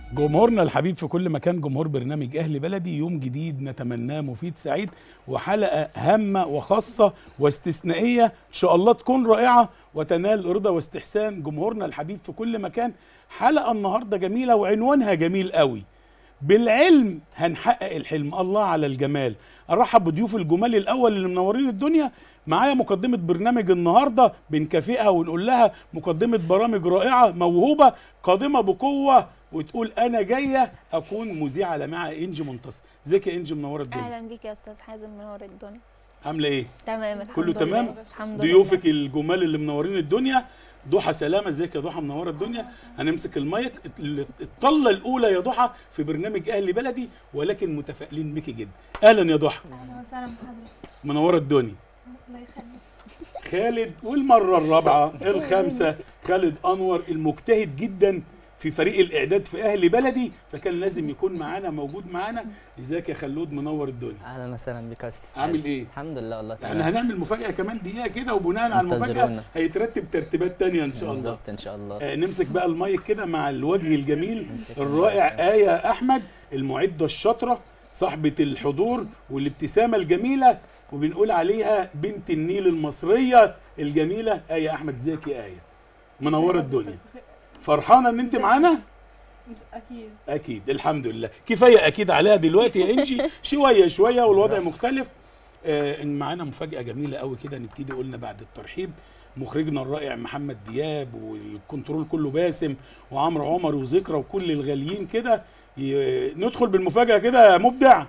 جمهورنا الحبيب في كل مكان جمهور برنامج اهل بلدي يوم جديد نتمناه مفيد سعيد وحلقه هامه وخاصه واستثنائيه ان شاء الله تكون رائعه وتنال رضا واستحسان جمهورنا الحبيب في كل مكان حلقه النهارده جميله وعنوانها جميل قوي بالعلم هنحقق الحلم الله على الجمال ارحب بضيوف الجمال الاول اللي منورين الدنيا معايا مقدمة برنامج النهاردة بنكافئها ونقول لها مقدمة برامج رائعة موهوبة قادمة بقوة وتقول أنا جاية أكون مذيعة لمعة إنجي منتصر ازيك يا إنجي منورة الدنيا اهلا بيك يا استاذ حازم منور الدنيا عاملة إيه؟ تمام الحمد كله لله تمام؟ الحمد ضيوفك لله الجمال اللي منورين الدنيا ضحى سلامة ازيك يا ضحى منورة الدنيا هنمسك المايك الطلة الأولى يا ضحى في برنامج أهل بلدي ولكن متفائلين بك جدا أهلا يا ضحى اهلا وسهلا بحضرتك منورة الدنيا الله يخليك خالد والمرة الرابعة الخامسة خالد أنور المجتهد جدا في فريق الإعداد في أهل بلدي فكان لازم يكون معانا موجود معانا ازيك يا خلود منور الدنيا اهلا وسهلا بك يا استاذ عامل حازم. إيه؟ الحمد لله والله يعني تمام هنعمل مفاجأة كمان دقيقة كده وبناء على المفاجأة انتظرونا. هيترتب ترتيبات تانية إن شاء الله بالظبط ان شاء الله آه نمسك بقى المايك كده مع الوجه الجميل نمسك الرائع المايك. آية أحمد المعدة الشاطرة صاحبة الحضور والابتسامة الجميلة وبنقول عليها بنت النيل المصرية الجميلة آية أحمد ازيك يا آية منورة الدنيا فرحانة إن أنت معانا؟ اكيد أكيد الحمد لله كفاية أكيد عليها دلوقتي يا إنجي شوية شوية والوضع مختلف آه إن معانا مفاجأة جميلة قوي كده نبتدي قلنا بعد الترحيب مخرجنا الرائع محمد دياب والكنترول كله باسم وعمرو عمر وذكرى وكل الغاليين كده ي- ندخل بالمفاجأة كده يا مبدع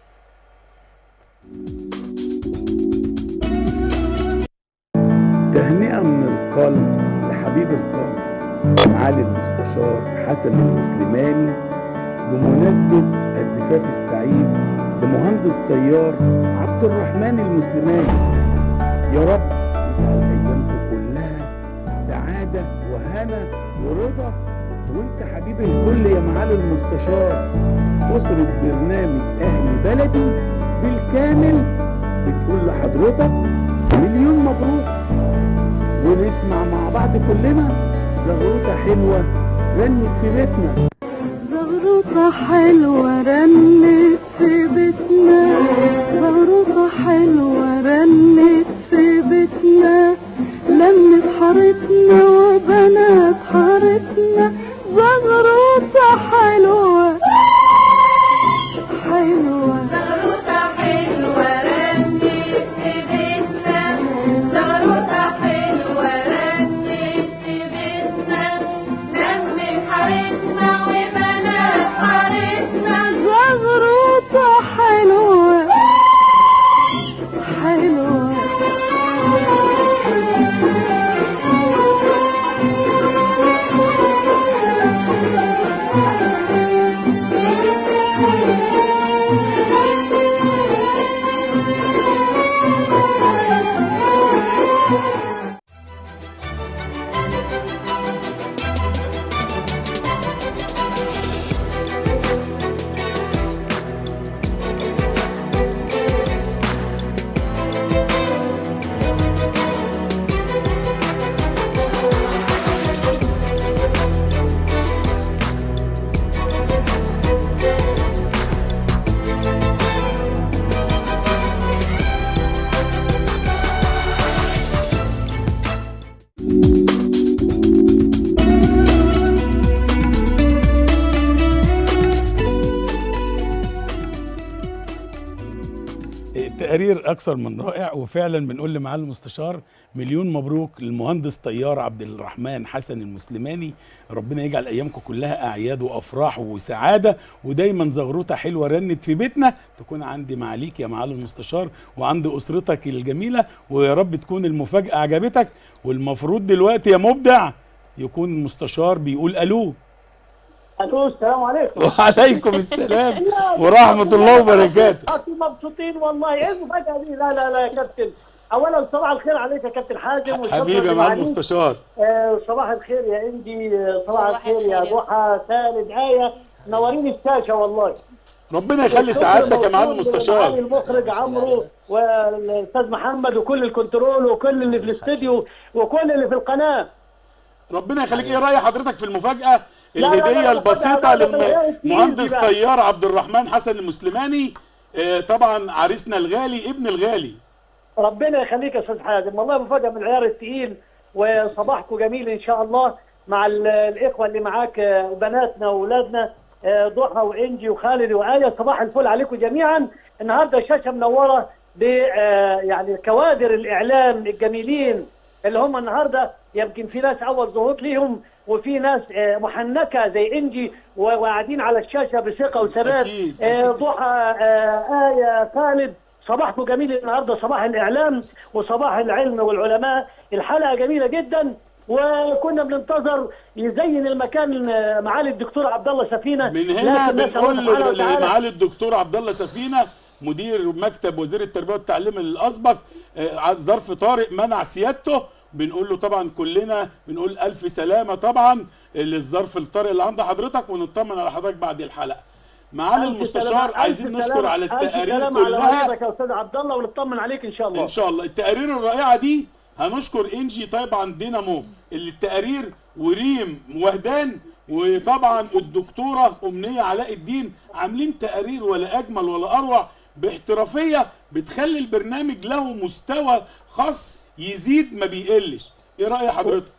تهنئة من القلب لحبيب القلب معالي المستشار حسن المسلماني بمناسبة الزفاف السعيد لمهندس طيار عبد الرحمن المسلماني يا رب يجعل أيامكم كلها سعادة وهنا ورضا وانت حبيب الكل يا معالي المستشار أسرة برنامج أهل بلدي بالكامل بتقول لحضرتك مليون مبروك ونسمع مع بعض كلنا زغروطة حلوة رنت في بيتنا زغروطة حلوة رنت في بيتنا زغروطة حلوة رنت في بيتنا لمت حارتنا وبنات حارتنا زغروطة حلوة حلوة زغروطة حلوة رنت في بيتنا زغروطة حلوة رنت في بيتنا لمت حارتنا وبنات حارتنا زغروطة حلوة حلوة تقرير اكثر من رائع وفعلا بنقول لمعالي المستشار مليون مبروك للمهندس طيار عبد الرحمن حسن المسلماني ربنا يجعل ايامكم كلها اعياد وافراح وسعاده ودايما زغروطه حلوه رنت في بيتنا تكون عندي معاليك يا معالي المستشار وعند اسرتك الجميله ويا رب تكون المفاجاه عجبتك والمفروض دلوقتي يا مبدع يكون المستشار بيقول الو الو السلام عليكم وعليكم السلام ورحمه الله وبركاته انتم مبسوطين والله ايه المفاجاه دي لا لا لا يا كابتن اولا صباح الخير عليك يا كابتن حازم والشكر حبيبي يا معالي لمعاليك. المستشار آه صباح الخير يا اندي آه، صباح صباح الخير يا الخير يا ضحى خالد آية نورين الشاشه والله ربنا يخلي سعادتك يا معالي المستشار معالي المخرج عمرو والاستاذ محمد وكل الكنترول وكل اللي في الاستوديو وكل اللي في القناه ربنا يخليك ايه راي حضرتك في المفاجاه لا، لا، الهديه لا، البسيطه لا، لا، لا، لا، لا، للمهندس لا، لا، لا. طيار عبد الرحمن حسن المسلماني آه، طبعا عريسنا الغالي ابن الغالي ربنا يخليك يا استاذ حازم والله مفاجاه من العيار الثقيل وصباحكم جميل ان شاء الله مع ال- الاخوه اللي معاك آه، وبناتنا واولادنا آه، ضحى وانجي وخالد وايه صباح الفل عليكم جميعا النهارده الشاشه منوره ب آه، يعني كوادر الاعلام الجميلين اللي هم النهارده يمكن في ناس اول ظهور ليهم وفي ناس آه، محنكه زي انجي و- وقاعدين على الشاشه بثقه وثبات أكيد، آه، أكيد. ضحى آه، آية خالد صباحكم جميل النهارده صباح الإعلام وصباح العلم والعلماء الحلقة جميلة جدا وكنا بننتظر يزين المكان آه، معالي الدكتور عبد الله سفينة من هنا لكن نسأل بنقول الله سبحانه وتعالى لمعالي الدكتور عبد الله سفينه مدير مكتب وزير التربيه والتعليم الاسبق آه، ظرف طارئ منع سيادته بنقول له طبعا كلنا بنقول الف سلامه طبعا للظرف الطارئ اللي عند حضرتك ونطمن على حضرتك بعد الحلقه معالي ألف المستشار سلامة- عايزين ألف نشكر سلامة- على ألف التقارير سلامة على كلها والدك يا أستاذ عبد الله ونطمن عليك إن شاء الله ان شاء الله التقارير الرائعه دي هنشكر انجي طبعا دينامو اللي التقارير وريم وهدان وطبعا الدكتوره امنيه علاء الدين عاملين تقارير ولا اجمل ولا اروع باحترافيه بتخلي البرنامج له مستوى خاص يزيد ما بيقلش ايه راي حضرتك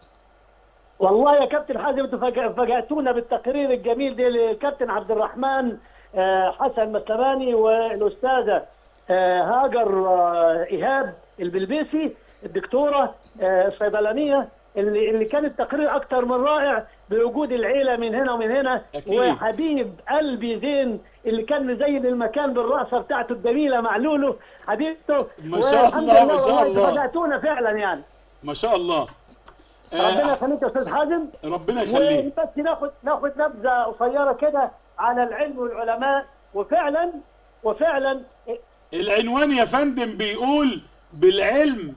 والله يا كابتن حازم انتوا فاجأ- فاجأتونا بالتقرير الجميل ده للكابتن عبد الرحمن آه، حسن مسلماني والاستاذه آه، هاجر آه، ايهاب البلبيسي الدكتوره آه، الصيدلانيه اللي اللي كان التقرير اكثر من رائع بوجود العيله من هنا ومن هنا أكيد. وحبيب قلبي زين اللي كان مزين المكان بالرقصه بتاعته الجميله مع لولو حبيبته ما شاء والحمد الله، لله ما شاء والله الله. فاجأتونا فعلا يعني ما شاء الله ربنا آه يخليك يا استاذ حازم ربنا يخليك وبس ناخد ناخد نبذه قصيره كده على العلم والعلماء وفعلا وفعلا العنوان يا فندم بيقول بالعلم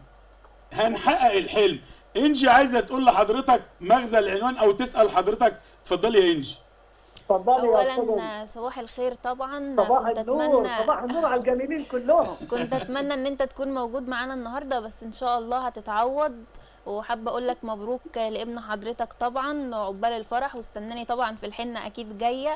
هنحقق الحلم انجي عايزه تقول لحضرتك مغزى العنوان او تسال حضرتك اتفضلي يا انجي اتفضلي يا استاذ اولا صباح الخير طبعا صباح كنت النور اتمنى صباح النور على الجميلين كلهم كنت اتمنى ان انت تكون موجود معانا النهارده بس ان شاء الله هتتعوض وحابه اقول لك مبروك لابن حضرتك طبعا وعقبال الفرح واستناني طبعا في الحنه اكيد جايه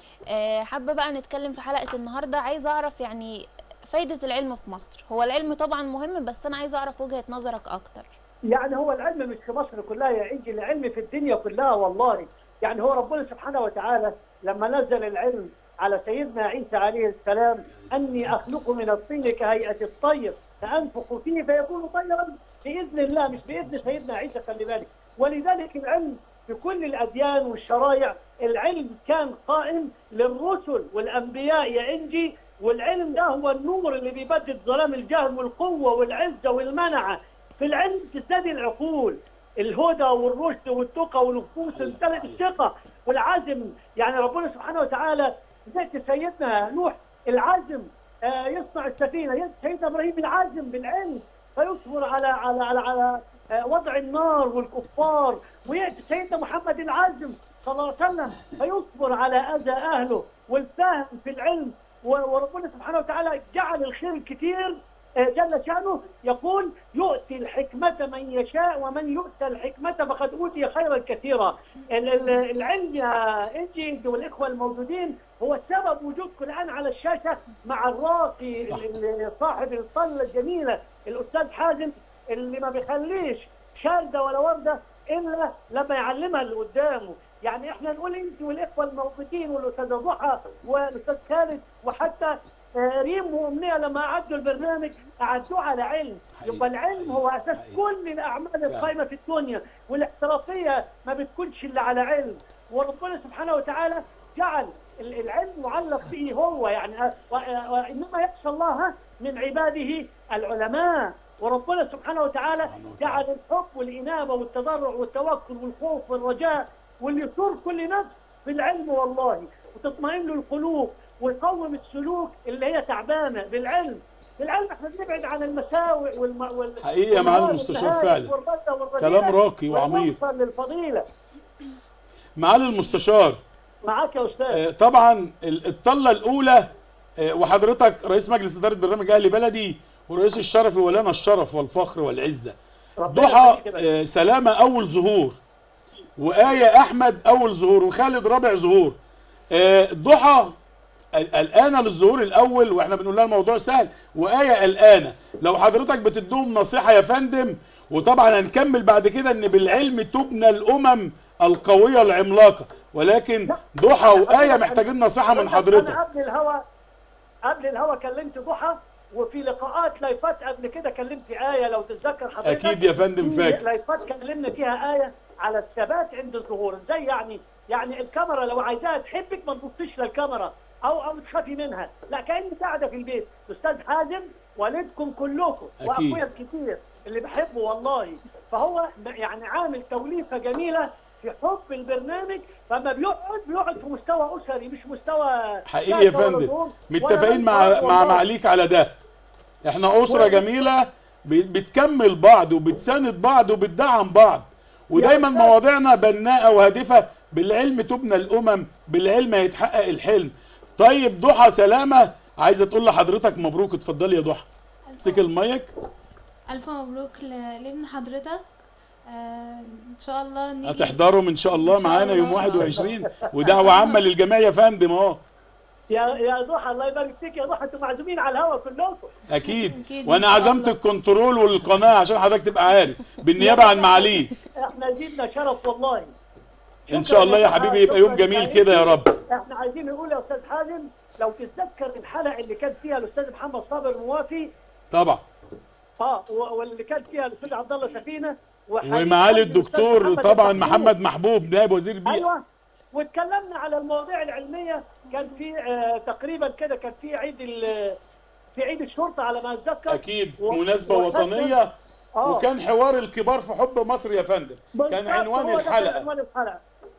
آه، حابه بقى نتكلم في حلقه النهارده عايزه اعرف يعني فايده العلم في مصر هو العلم طبعا مهم بس انا عايزه اعرف وجهه نظرك اكتر يعني هو العلم مش في مصر كلها يا انجي العلم في الدنيا كلها والله يعني هو ربنا سبحانه وتعالى لما نزل العلم على سيدنا عيسى عليه السلام اني اخلق من الطين كهيئه الطير فانفخ فيه فيكون طيرا باذن الله مش باذن سيدنا عيسى خلي بالك ولذلك العلم في كل الاديان والشرائع العلم كان قائم للرسل والانبياء يا انجي والعلم ده هو النور اللي بيبدد ظلام الجهل والقوه والعزه والمنعه في العلم تزداد العقول الهدى والرشد والتقى والنفوس تمتلئ الثقه والعزم يعني ربنا سبحانه وتعالى زي سيدنا نوح العزم آه يصنع السفينه سيدنا ابراهيم العزم بالعلم فيصبر على على على, على آه وضع النار والكفار وياتي سيدنا محمد العزم صلى الله عليه وسلم فيصبر على اذى اهله والفهم في العلم و- وربنا سبحانه وتعالى جعل الخير الكثير آه، جل شأنه يقول يؤتي الحكمة من يشاء ومن يؤتى الحكمة فقد أوتي خيرا كثيرا ال- ال- العلم يا إنجي والإخوة الموجودين هو سبب وجودكم الآن على الشاشة مع الراقي صح. ال- ال- صاحب الطلة الجميلة الأستاذ حازم اللي ما بيخليش شاردة ولا وردة إلا لما يعلمها اللي قدامه يعني احنا نقول انت والاخوه الموجودين والاستاذه ضحى والاستاذ خالد وحتى آه، ريم وامنيه لما اعدوا البرنامج اعدوه على علم حقيقي. يبقى العلم هو اساس حقيقي. كل الاعمال القائمه في الدنيا والاحترافيه ما بتكونش الا على علم وربنا سبحانه وتعالى جعل ال- العلم معلق به هو يعني آه، و- آه، وانما يخشى الله من عباده العلماء وربنا سبحانه وتعالى جعل الحب والانابه والتضرع والتوكل والخوف والرجاء واللي يثور كل نفس بالعلم والله وتطمئن له القلوب ويقوم السلوك اللي هي تعبانه بالعلم بالعلم احنا بنبعد عن المساوئ والم... وال... حقيقي يا معالي والمواد المستشار والنهاية فعلا. والرذة والرذيلة كلام راقي وعميق. ونوصل للفضيله معالي المستشار معاك يا استاذ آه، طبعا ال- الطله الاولى آه، وحضرتك رئيس مجلس اداره برنامج اهلي بلدي ورئيس الشرف ولنا الشرف والفخر والعزه ربنا ضحى يخليك يا باشا. آه، سلامه اول ظهور وآية أحمد أول ظهور وخالد رابع ظهور آه، ضحى ال- قلقانة للظهور الأول وإحنا بنقول لها الموضوع سهل وآية قلقانة لو حضرتك بتدوهم نصيحة يا فندم وطبعا هنكمل بعد كده إن بالعلم تبنى الأمم القوية العملاقة ولكن ضحى وآية محتاجين نصيحة من حضرتك انا قبل الهوا قبل الهوا كلمت ضحى وفي لقاءات لايفات قبل كده كلمت آية لو تتذكر حضرتك أكيد يا فندم في فاكر لايفات كلمنا فيها آية على الثبات عند الظهور ازاي يعني يعني الكاميرا لو عايزاها تحبك ما تبصيش للكاميرا او او تخافي منها لا كانك قاعده في البيت استاذ حازم والدكم كلكم أكيد. واخويا الكتير اللي بحبه والله فهو يعني عامل توليفه جميله في حب البرنامج فما بيقعد بيقعد في مستوى اسري مش مستوى حقيقي يا شاشة ولا فندم نجوم ولا متفقين بنت مع ولا مع والله. معاليك على ده احنا اسره و- جميله ب- بتكمل بعض وبتساند بعض وبتدعم بعض ودايما أستاذ. مواضيعنا بناءه وهادفه بالعلم تبنى الامم بالعلم هيتحقق الحلم طيب ضحى سلامه عايزه تقول لحضرتك مبروك اتفضلي يا ضحى امسكي المايك ألف مبروك ل- لابن حضرتك آه إن شاء الله نيجي هتحضروا ان شاء الله إن شاء معانا الله. يوم 21 ودعوه عامه للجميع يا فندم اهو يا يا ضحى الله يبارك فيك يا ضحى انتم معزومين على الهوا كلكم اكيد أكيد، وانا إن شاء عزمت الله. الكنترول والقناه عشان حضرتك تبقى عارف بالنيابه عن معاليك احنا زيدنا شرف والله ان شاء الله يا حبيبي يبقى يوم جميل كده يا رب احنا عايزين نقول يا استاذ حازم لو تتذكر الحلقه اللي كان فيها الاستاذ محمد صابر موافي طبعا اه و- واللي كان فيها الاستاذ عبد الله سفينه وحقيقي ومعالي الأستاذ الدكتور محمد طبعا المحمود. محمد محبوب نائب وزير البيئه ايوه واتكلمنا على المواضيع العلميه كان في آه تقريبا كده كان في عيد ال- في عيد الشرطه على ما اتذكر اكيد و- مناسبه وحتى- وطنيه آه. وكان حوار الكبار في حب مصر يا فندم كان بالظبط، عنوان هو ده كان الحلقه عنوان الحلقه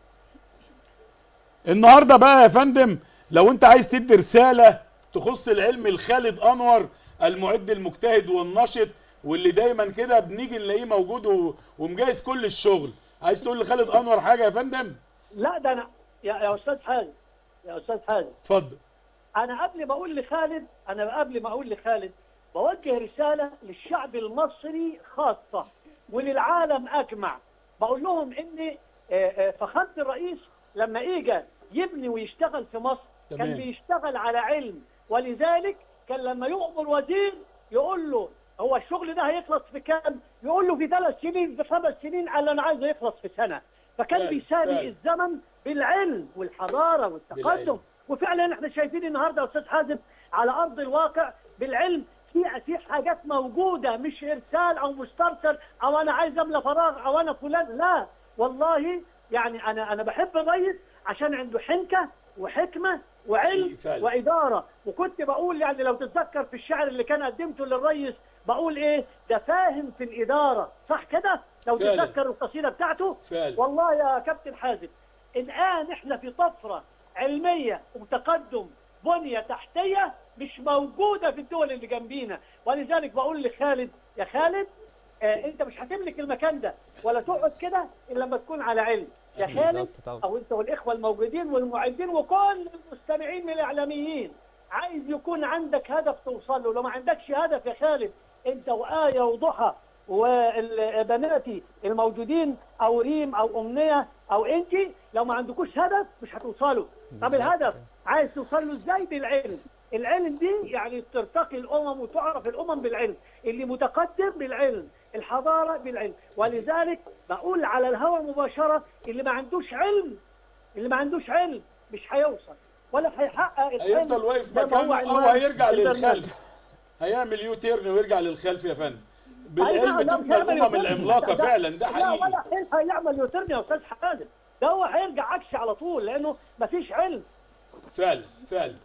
النهارده بقى يا فندم لو انت عايز تدي رساله تخص العلم لخالد انور المعد المجتهد والنشط واللي دايما كده بنيجي نلاقيه موجود و- ومجهز كل الشغل عايز تقول لخالد انور حاجه يا فندم لا ده انا يا, يا استاذ حازم يا استاذ حازم اتفضل انا قبل ما اقول لخالد انا قبل ما اقول لخالد بوجه رساله للشعب المصري خاصه وللعالم اجمع بقول لهم ان آه، آه، فخامه الرئيس لما اجى يبني ويشتغل في مصر تمام. كان بيشتغل على علم ولذلك كان لما يؤمر وزير يقول له هو الشغل ده هيخلص في كام؟ يقول له في ثلاث سنين في خمس سنين قال له انا عايزه يخلص في سنه فكان فعلا، بيسابق فعلا. الزمن بالعلم والحضاره والتقدم بالعلم. وفعلا احنا شايفين النهارده يا استاذ حازم على ارض الواقع بالعلم في في حاجات موجوده مش ارسال او مسترسل او انا عايز املى فراغ او انا فلان لا والله يعني انا انا بحب الرئيس عشان عنده حنكه وحكمه وعلم فعلا. واداره وكنت بقول يعني لو تتذكر في الشعر اللي كان قدمته للرئيس بقول ايه ده فاهم في الاداره صح كده لو فعلا. تتذكر القصيده بتاعته فعلا. والله يا كابتن حازم الان احنا في طفره علميه وتقدم بنيه تحتيه مش موجوده في الدول اللي جنبينا ولذلك بقول لخالد يا خالد آه انت مش هتملك المكان ده ولا تقعد كده الا لما تكون على علم يا خالد بالظبط طبعا. او انت والاخوه الموجودين والمعدين وكل المستمعين من الاعلاميين عايز يكون عندك هدف توصل له لو ما عندكش هدف يا خالد انت وآية وضحى وبناتي الموجودين او ريم او امنيه او انتي لو ما عندكوش هدف مش هتوصلوا طب بالظبط. الهدف عايز توصل له ازاي بالعلم العلم دي يعني ترتقي الامم وتعرف الامم بالعلم اللي متقدم بالعلم الحضاره بالعلم ولذلك بقول على الهواء مباشره اللي ما عندوش علم اللي ما عندوش علم مش هيوصل ولا هيحقق الحلم هيفضل واقف زي ما هو مكانه او عنوان هيرجع البرنامج. للخلف هيعمل يو تيرن ويرجع للخلف يا فندم أي بالعلم لا، لا، تبنى مش هيعمل الامم يوتيرن. العملاقه ده- فعلا ده لا حقيقي ولا حين هيعمل يوترن يا استاذ حازم ده هو هيرجع عكسي على طول لانه مفيش علم فعلا فعلا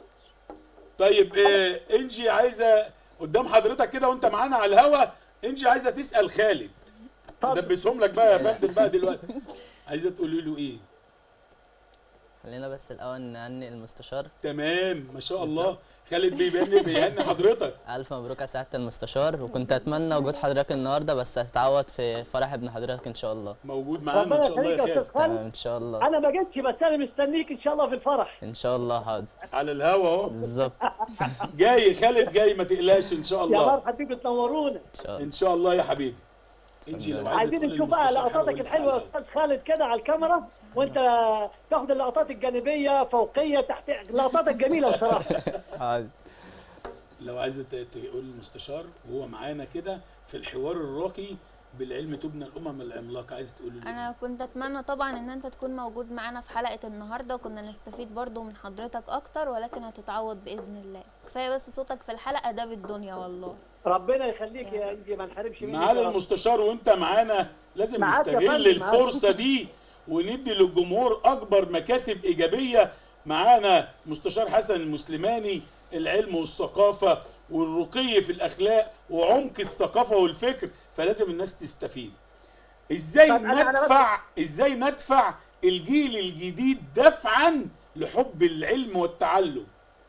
طيب إيه انجي عايزه قدام حضرتك كده وانت معانا على الهوا انجي عايزه تسال خالد طب. ادبسهم لك بقى يا فندم بقى دلوقتي عايزه تقولي له ايه خلينا بس الاول نهنئ المستشار تمام ما شاء الله خالد بيبني بيهني حضرتك الف مبروك يا سعاده المستشار وكنت اتمنى وجود حضرتك النهارده بس هتتعوض في فرح ابن حضرتك ان شاء الله موجود معانا ربنا ان شاء الله يخليك يا يا خالد استاذ خالد تمام ان شاء الله انا ما جيتش بس انا مستنيك ان شاء الله في الفرح ان شاء الله حاضر على الهوا اهو بالظبط جاي خالد جاي ما تقلقش ان شاء يا الله مرحبا بيكم تنورونا ان شاء الله ان شاء الله يا حبيبي انجي لو اتفضل. عايزه عايزين تقولي نشوف بقى للمستشار حاجة لقطاتك ولسه الحلوه يا على استاذ خالد كده على الكاميرا وانت تاخد اللقطات الجانبيه فوقيه تحت لقطاتك جميله بصراحه حاضر. لو عايزه ت- تقول للمستشار وهو معانا كده في الحوار الراقي بالعلم تبنى الامم العملاقه عايزه تقول له انا كنت اتمنى طبعا ان انت تكون موجود معانا في حلقه النهارده وكنا نستفيد برضو من حضرتك اكتر ولكن هتتعوض باذن الله كفايه بس صوتك في الحلقه ده بالدنيا والله ربنا يخليك يا انجي ما نحرمش منك معانا يا رب. المستشار وانت معانا لازم معاك يا نستغل فندم، معاك. الفرصه دي وندي للجمهور اكبر مكاسب ايجابيه معانا مستشار حسن المسلماني العلم والثقافه والرقي في الاخلاق وعمق الثقافه والفكر فلازم الناس تستفيد ازاي طب أنا- أنا بس- ندفع ازاي ندفع الجيل الجديد دفعا لحب العلم والتعلم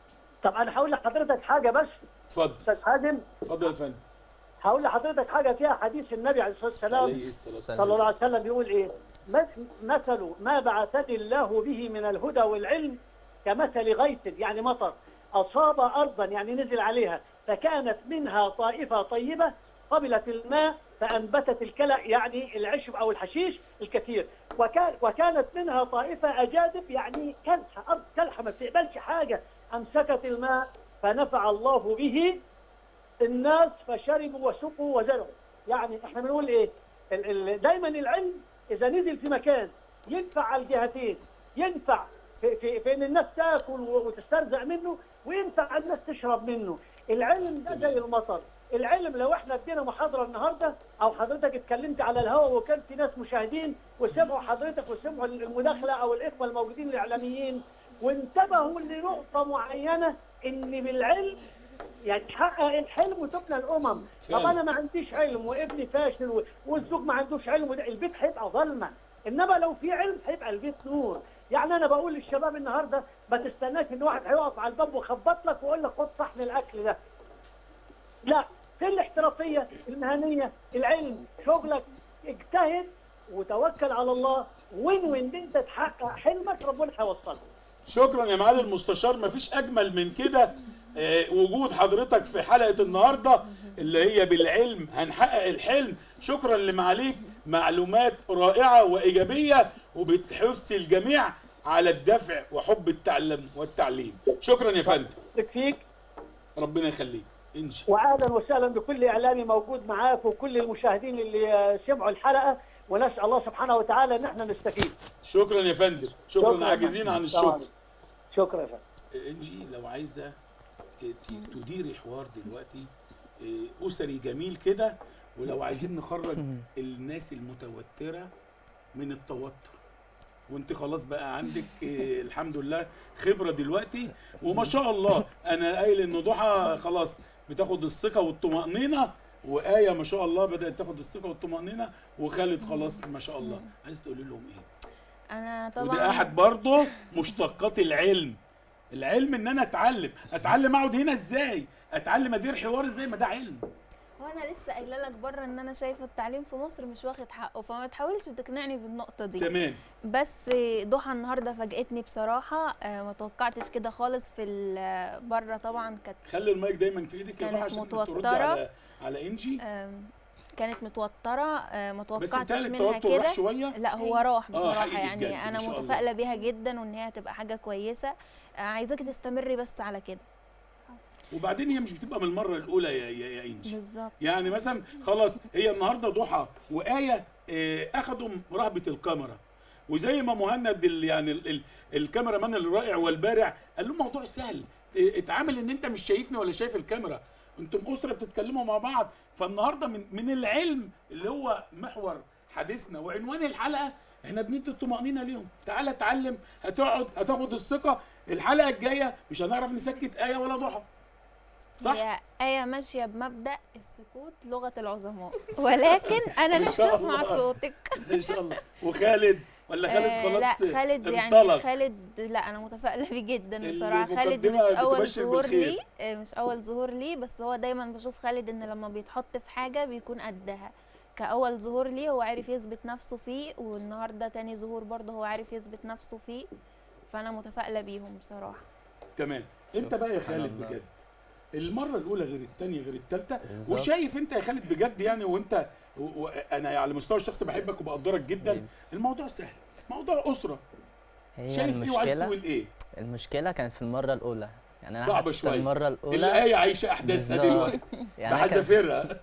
طب انا هقول لحضرتك حاجه بس اتفضل استاذ حازم اتفضل يا فندم هقول لحضرتك حاجه فيها حديث النبي عليه الصلاه والسلام عليه الصلاة صلى الله عليه وسلم بيقول ايه مث- مثل ما بعثني الله به من الهدى والعلم كمثل غيث يعني مطر اصاب ارضا يعني نزل عليها فكانت منها طائفه طيبه قبلت الماء فانبتت الكلى يعني العشب او الحشيش الكثير وكان وكانت منها طائفه اجادب يعني كلحه ارض كلحه ما بتقبلش حاجه امسكت الماء فنفع الله به الناس فشربوا وسقوا وزرعوا يعني احنا بنقول ايه ال ال دايما العلم اذا نزل في مكان ينفع على الجهتين ينفع في, في, في ان الناس تاكل و- وتسترزق منه وينفع الناس تشرب منه العلم ده زي المطر العلم لو احنا ادينا محاضره النهارده او حضرتك اتكلمت على الهواء وكان في ناس مشاهدين وسمعوا حضرتك وسمعوا المداخله او الاخوه الموجودين الاعلاميين وانتبهوا لنقطه معينه ان بالعلم يعني تحقق الحلم وتبنى الامم طب فعلا. انا ما عنديش علم وابني فاشل و- والزوج ما عندوش علم وده البيت هيبقى ظلمه انما لو في علم هيبقى البيت نور يعني انا بقول للشباب النهارده ما تستناش ان واحد هيقف على الباب ويخبط لك ويقول لك خد صحن الاكل ده لا في الاحترافيه المهنيه العلم شغلك اجتهد وتوكل على الله وين وين انت تحقق حلمك ربنا هيوصلك شكرا يا معالي المستشار مفيش اجمل من كده آه، وجود حضرتك في حلقه النهارده اللي هي بالعلم هنحقق الحلم شكرا لمعاليك معلومات رائعه وايجابيه وبتحث الجميع على الدفع وحب التعلم والتعليم شكرا يا فندم بارك فيك ربنا يخليك انجي واهلا وسهلا بكل اعلامي موجود معاك وكل المشاهدين اللي سمعوا الحلقه ونسال الله سبحانه وتعالى ان احنا نستفيد شكرا يا فندم شكرا شكراً. عاجزين عن طبعاً. الشكر شكرا يا فندم انجي لو عايزه ت- تديري حوار دلوقتي آه، اسري جميل كده ولو عايزين نخرج الناس المتوتره من التوتر وانت خلاص بقى عندك آه، الحمد لله خبره دلوقتي وما شاء الله انا قايل ان ضحى خلاص بتاخد الثقه والطمانينه وآية ما شاء الله بدأت تاخد الثقة والطمأنينة وخالد خلاص ما شاء الله عايز تقولي لهم ايه؟ انا طبعا وده احد برضه مشتقات العلم العلم ان انا اتعلم اتعلم اقعد هنا ازاي اتعلم ادير حوار ازاي ما ده علم هو انا لسه قايله لك بره ان انا شايفه التعليم في مصر مش واخد حقه فما تحاولش تقنعني بالنقطه دي تمام بس ضحى النهارده فاجئتني بصراحه آه، ما توقعتش كده خالص في ال- بره طبعا كانت خلي المايك دايما في ايدك يا كانت روح عشان ترد متوترة. على على انجي آم، كانت متوتره آه، ما بس توقعتش بتهيألي منها التوتر راح كده شويه لا هو راح بصراحه حقيقي يعني بجد، انا ما شاء الله. متفائله بيها جدا وان هي هتبقى حاجه كويسه آه، عايزاكي تستمري بس على كده وبعدين هي مش بتبقى من المره الاولى يا يا, يا انجي بالظبط يعني مثلا خلاص هي النهارده ضحى وآية آه، اخدوا رهبة الكاميرا وزي ما مهند ال يعني ال ال الكاميرا مان الرائع والبارع قال له موضوع سهل اه، اتعامل ان انت مش شايفني ولا شايف الكاميرا انتم اسره بتتكلموا مع بعض فالنهارده من من العلم اللي هو محور حديثنا وعنوان الحلقه احنا بندي الطمانينه ليهم تعالى اتعلم هتقعد هتاخد الثقه الحلقه الجايه مش هنعرف نسكت ايه ولا ضحى صح هي آية ماشية بمبدأ السكوت لغة العظماء ولكن أنا إن نفسي شاء أسمع الله. صوتك ان شاء الله وخالد ولا خالد آه، خلاص لا خالد يعني انطلق. خالد لا انا متفائله بيه جدا بصراحه المقدمة خالد مش اول بتبشر ظهور بالخير. ليه آه، مش اول ظهور ليه بس هو دايما بشوف خالد ان لما بيتحط في حاجه بيكون قدها كاول ظهور ليه هو عارف يثبت نفسه فيه والنهارده تاني ظهور برضه هو عارف يثبت نفسه فيه فانا متفائله بيهم بصراحه تمام انت بقى يا سبحان خالد الله. بجد المره الاولى غير الثانيه غير الثالثه بالظبط. وشايف انت يا خالد بجد يعني وانت وانا على المستوى الشخصي بحبك وبقدرك جدا حبيبي. الموضوع سهل موضوع اسره هي شايف ايه وعايز المشكله تقول ايه المشكله كانت في المره الاولى يعني انا صعبة حتى شوية. المره الاولى الايه عايشه احداثها بالظبط. دلوقتي يعني أنا كان- بحذافيرها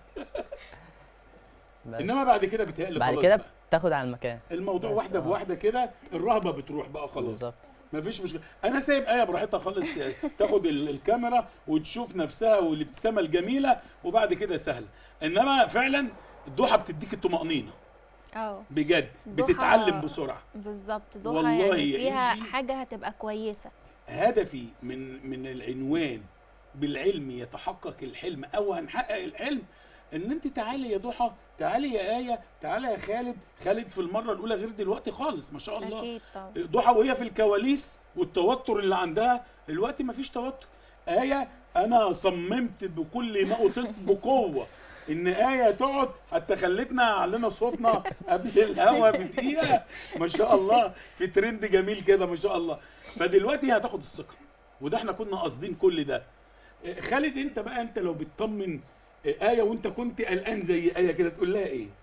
بس انما بعد كده بيتهيألي بعد خلاص كده بقى. بتاخد على المكان الموضوع بس واحده آه. بواحده كده الرهبه بتروح بقى خلاص بالظبط مفيش مشكله انا سايب ايه براحتها خالص تاخد ال- الكاميرا وتشوف نفسها والابتسامه الجميله وبعد كده سهله انما فعلا الضحى بتديك الطمانينه اه بجد ضحى- بتتعلم بسرعه بالظبط ضحى والله يعني يا فيها إنجي. حاجه هتبقى كويسه هدفي من من العنوان بالعلم يتحقق الحلم او هنحقق الحلم ان انت تعالي يا ضحى تعالي يا ايه تعالي يا خالد خالد في المره الاولى غير دلوقتي خالص ما شاء الله اكيد طبعا ضحى وهي في الكواليس والتوتر اللي عندها دلوقتي مفيش توتر آية أنا صممت بكل ما أوتيت بقوة إن آية تقعد حتى خلتنا علينا صوتنا قبل الهوا بدقيقة ما شاء الله في ترند جميل كده ما شاء الله فدلوقتي هي هتاخد الثقة وده احنا كنا قاصدين كل ده آه، خالد انت بقى انت لو بتطمن آه، آية وانت كنت قلقان زي آية كده تقول لها ايه؟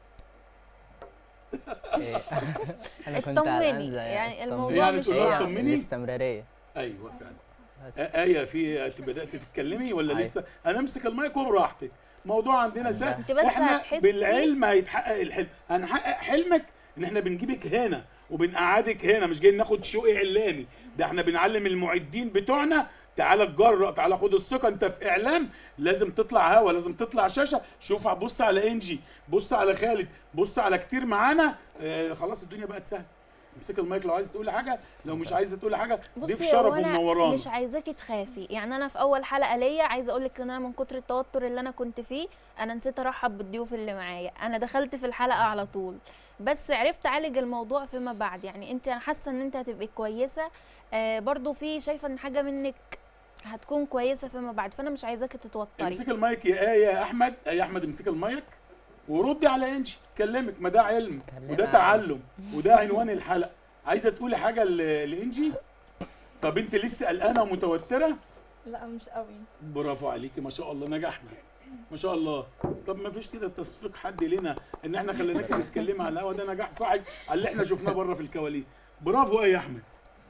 إيه. انا كنت اطمني. قلقان زي يعني طمني. الموضوع يعني مش تقول لها صعب. طمني؟ الاستمراريه ايوه فعلا بس آه، آية في أنت بدأت تتكلمي ولا أيوة. لسه؟ أنا أمسك المايك وبراحتك. موضوع عندنا سهل انت بس احنا هتحسي- بالعلم هيتحقق الحلم، هنحقق حلمك إن احنا بنجيبك هنا وبنقعدك هنا مش جايين ناخد شو إعلامي، ده احنا بنعلم المعدين بتوعنا تعالى اتجرأ تعالى خد الثقة أنت في إعلام لازم تطلع هوا لازم تطلع شاشة شوف بص على إنجي بص على خالد بص على كتير معانا آه خلاص الدنيا بقت سهلة. امسك المايك لو عايز تقولي حاجة لو مش عايزة تقولي حاجة ضيف بصي شرف هو انا ومنورانا. مش عايزاكي تخافي يعني انا في اول حلقه ليا عايزه اقول لك ان انا من كتر التوتر اللي انا كنت فيه انا نسيت ارحب بالضيوف اللي معايا انا دخلت في الحلقه على طول بس عرفت اعالج الموضوع فيما بعد يعني انت انا حاسه ان انت هتبقي كويسه آه برضو في شايفه ان حاجه منك هتكون كويسه فيما بعد فانا مش عايزاكي تتوتري امسك المايك يا ايه يا احمد يا احمد امسك المايك وردي على انجي تكلمك ما ده علم كلمها. وده تعلم وده عنوان الحلقه عايزه تقولي حاجه ل- لانجي طب انت لسه قلقانه ومتوتره لا مش قوي برافو عليكي ما شاء الله نجحنا ما شاء الله طب ما فيش كده تصفيق حد لنا ان احنا خليناكي تتكلمي على الهوا ده نجاح صاعد على اللي احنا شفناه بره في الكواليس برافو ايه يا احمد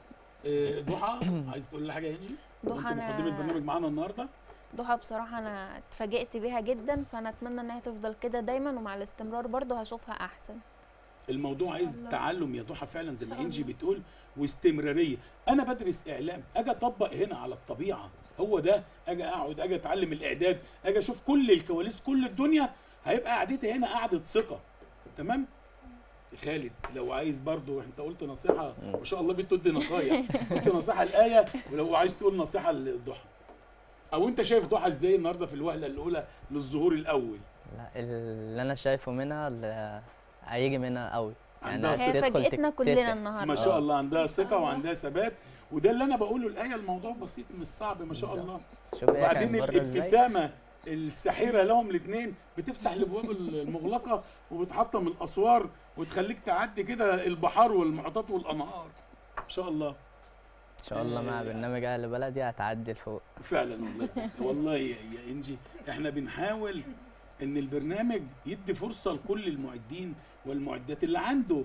آه، ضحى عايز تقول لي حاجه يا انجي ضحى وانت أنا- مقدمه برنامج معانا النهارده ضحى بصراحه انا اتفاجئت بيها جدا فانا اتمنى انها تفضل كده دايما ومع الاستمرار برضو هشوفها احسن الموضوع عايز تعلم يا ضحى فعلا زي ما شاء انجي الله. بتقول واستمراريه انا بدرس اعلام اجي اطبق هنا على الطبيعه هو ده اجي اقعد اجي اتعلم الاعداد اجي اشوف كل الكواليس كل الدنيا هيبقى قعدتي هنا قعده ثقه تمام خالد لو عايز برضو انت قلت نصيحه ما شاء الله بتدي نصايح قلت نصيحه الايه ولو عايز تقول نصيحه لضحى او انت شايف ضحى ازاي النهارده في الوهله الاولى للظهور الاول لا اللي انا شايفه منها اللي هيجي منها قوي عندها عايز هي تدخل فاجئتنا كلنا تكتسح. النهارده ما شاء آه. الله عندها ثقه الله. وعندها ثبات وده اللي انا بقوله الايه الموضوع بسيط مش صعب ما شاء بالظبط. الله شوف هي وبعدين كانت بره ازاي الابتسامه الساحره لهم الاثنين بتفتح الابواب المغلقه وبتحطم الاسوار وتخليك تعدي كده البحار والمحيطات والانهار ما شاء الله ان شاء الله مع آه. برنامج اهل بلدي هتعدي لفوق فعلا والله والله يا, يا انجي احنا بنحاول ان البرنامج يدي فرصه لكل المعدين والمعدات اللي عنده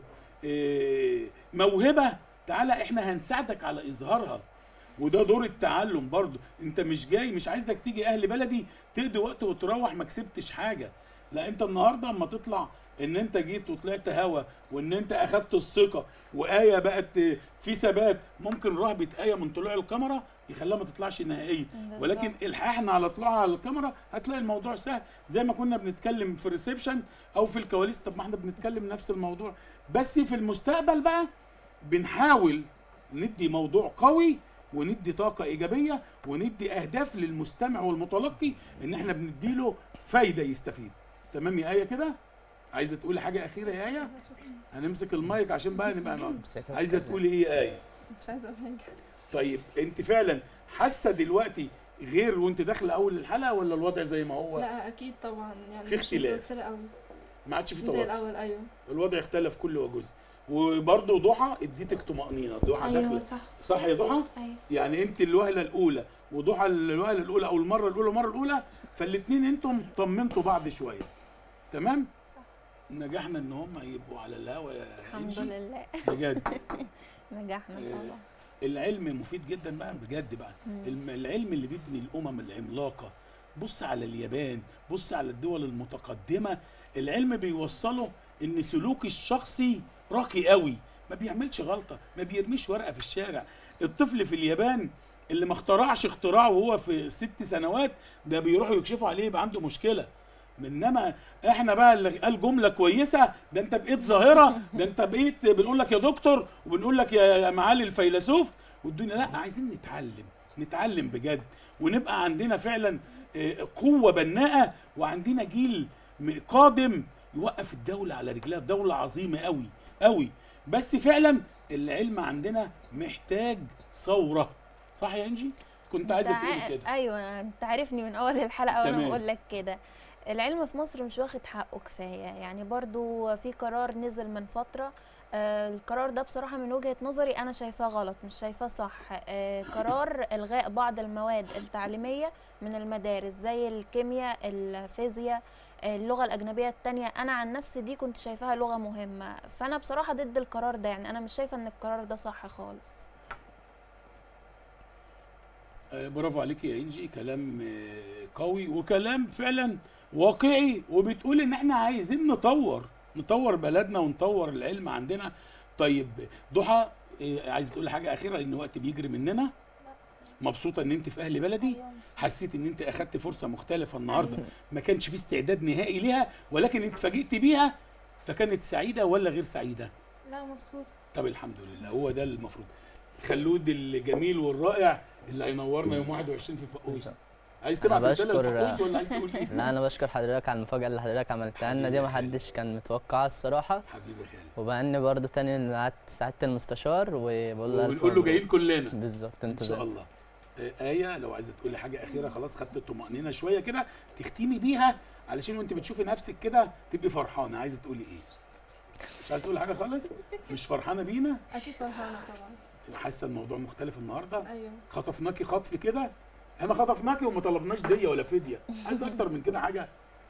اه، موهبه تعالى احنا هنساعدك على اظهارها وده دور التعلم برضو انت مش جاي مش عايزك تيجي اهل بلدي تقضي وقت وتروح ما كسبتش حاجه لا انت النهارده اما تطلع ان انت جيت وطلعت هوا وان انت اخدت الثقه وايه بقت في ثبات ممكن رهبه ايه من طلوع الكاميرا يخليها ما تطلعش نهائيا ولكن الحاحنا على طلوعها على الكاميرا هتلاقي الموضوع سهل زي ما كنا بنتكلم في الريسبشن او في الكواليس طب ما احنا بنتكلم نفس الموضوع بس في المستقبل بقى بنحاول ندي موضوع قوي وندي طاقة إيجابية وندي أهداف للمستمع والمتلقي إن إحنا بنديله فايدة يستفيد تمام يا آية كده؟ عايزة تقولي حاجة أخيرة يا آية؟ هنمسك المايك عشان بقى نبقى نقعد. امسكها عايزة واتكلم. تقولي إيه يا آية؟ مش عايزه اقول حاجه طيب أنت فعلا حاسة دلوقتي غير وأنت داخلة أول الحلقة ولا الوضع زي ما هو؟ لا اكيد طبعا يعني في مش اختلاف. متوترة قوي ما عادش في زي توتر الاول ايوه الوضع اختلف كل وجزء وبرضه ضحى اديتك طمأنينة ضحى ايوه داخلة صح صح يا ضحى؟ ايوه يعني انت الوهله الاولى وضحى الوهله الاولى او المره الاولى المره الاولى فالاثنين انتم طمنتوا بعض شويه تمام نجحنا ان هم يبقوا على الهوا يا الحمد إنجي. لله بجد نجحنا آه، طبعا العلم مفيد جدا بقى بجد بقى الم- العلم اللي بيبني الامم العملاقه بص على اليابان بص على الدول المتقدمه العلم بيوصله ان سلوك الشخصي راقي قوي ما بيعملش غلطه ما بيرميش ورقه في الشارع الطفل في اليابان اللي ما اخترعش اختراع وهو في ست سنوات ده بيروحوا يكشفوا عليه يبقى عنده مشكله انما احنا بقى اللي قال جمله كويسه ده انت بقيت ظاهره ده انت بقيت بنقول لك يا دكتور وبنقول لك يا يا معالي الفيلسوف والدنيا لا عايزين نتعلم نتعلم بجد ونبقى عندنا فعلا آه، قوه بناءه وعندنا جيل م- قادم يوقف الدوله على رجلها دوله عظيمه قوي قوي بس فعلا العلم عندنا محتاج ثوره صح يا انجي كنت عايزه انت تقولي ع- كده ايوه انت عارفني من اول الحلقه وانا تمام. بقول لك كده العلم في مصر مش واخد حقه كفايه يعني برضو في قرار نزل من فتره آه القرار ده بصراحه من وجهه نظري انا شايفاه غلط مش شايفاه صح آه قرار الغاء بعض المواد التعليميه من المدارس زي الكيمياء الفيزياء آه، اللغه الاجنبيه التانية انا عن نفسي دي كنت شايفاها لغه مهمه فانا بصراحه ضد القرار ده يعني انا مش شايفه ان القرار ده صح خالص آه، برافو عليك يا انجي كلام آه، قوي وكلام فعلا واقعي وبتقول ان احنا عايزين نطور نطور بلدنا ونطور العلم عندنا طيب ضحى آه، عايز تقول حاجه اخيره لان الوقت بيجري مننا مبسوطه ان انت في اهل بلدي حسيت ان انت اخدت فرصه مختلفه النهارده ما كانش في استعداد نهائي ليها ولكن انت فاجئت بيها فكانت سعيده ولا غير سعيده لا مبسوطة طب الحمد لله هو ده المفروض خلود الجميل والرائع اللي هينورنا يوم 21 في فقوس عايز تبعت أنا رساله بشكر- لفقوس ولا عايز تقول ايه؟ لا انا بشكر حضرتك على المفاجاه اللي حضرتك عملتها لنا دي حبيبي يا محدش كان متوقعها الصراحه حبيبي يا خالد وبعني برضه تاني ان قعدت سعاده المستشار وبقول له ألف وبنقول له مبروك. جايين كلنا بالظبط ان انت شاء زي الله آه، آية لو عايزة تقولي حاجة أخيرة خلاص خدت الطمأنينة شوية كده تختمي بيها علشان وأنت بتشوفي نفسك كده تبقي فرحانة عايزة تقولي إيه؟ مش عايزة تقولي حاجة خالص؟ مش فرحانة بينا؟ اكيد فرحانه طبعا حاسة الموضوع مختلف النهاردة؟ ايوه خطفناكي خطف كده احنا خطفناكي وما طلبناش ديه ولا فديه عايز اكتر من كده حاجه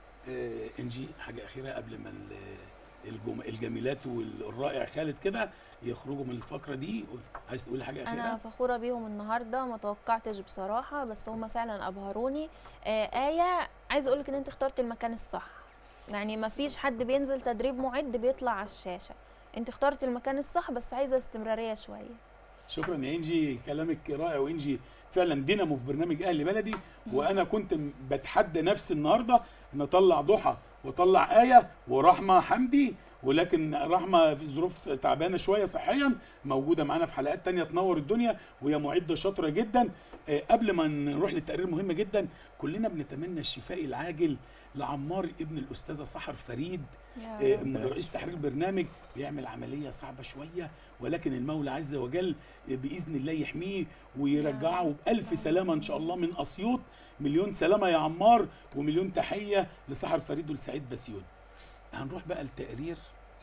آه انجي حاجه اخيره قبل ما ال- الجم... الجميلات والرائع خالد كده يخرجوا من الفقره دي عايز تقولي حاجه انا اخيره فخوره بيهم النهارده ما توقعتش بصراحه بس هم فعلا ابهروني آه ايه عايزه اقول لك ان انت اخترت المكان الصح يعني ما فيش حد بينزل تدريب معد بيطلع على الشاشه انت اخترت المكان الصح بس عايزه استمراريه شويه شكرا يا انجي كلامك رائع وانجي فعلا دينامو في برنامج اهل بلدي وانا كنت م- بتحدى نفسي النهارده ان اطلع ضحى واطلع ايه ورحمه حمدي ولكن رحمه في ظروف تعبانه شويه صحيا موجوده معانا في حلقات تانية تنور الدنيا وهي معده شاطره جدا آه، قبل ما نروح للتقرير مهم جدا كلنا بنتمنى الشفاء العاجل لعمار ابن الاستاذه سحر فريد يا آه، من رئيس تحرير البرنامج بيعمل عمليه صعبه شويه ولكن المولى عز وجل باذن الله يحميه ويرجعه بالف سلامه ان شاء الله من اسيوط مليون سلامه يا عمار ومليون تحيه لسحر فريد ولسعيد بسيون هنروح بقى التقرير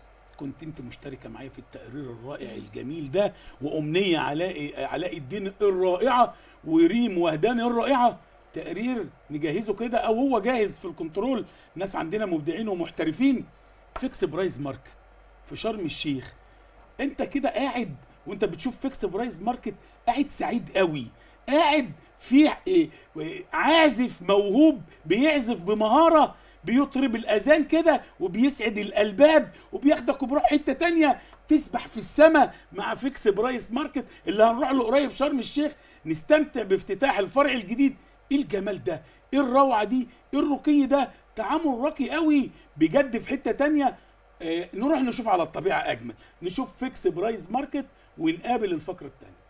كنت انت مشتركه معايا في التقرير الرائع الجميل ده وامنيه علاء علاء الدين الرائعه وريم وهدان الرائعه تقرير نجهزه كده او هو جاهز في الكنترول ناس عندنا مبدعين ومحترفين فيكس برايز ماركت في شرم الشيخ انت كده قاعد وانت بتشوف فيكس برايز ماركت قاعد سعيد قوي قاعد في اه، اه، عازف موهوب بيعزف بمهارة بيطرب الأذان كده وبيسعد الألباب وبياخدك وبروح حتة تانية تسبح في السماء مع فيكس برايس ماركت اللي هنروح له قريب شرم الشيخ نستمتع بافتتاح الفرع الجديد ايه الجمال ده ايه الروعة دي ايه الرقي ده تعامل راقي قوي بجد في حتة تانية آه، نروح نشوف على الطبيعة أجمل نشوف فيكس برايز ماركت ونقابل الفقرة التانية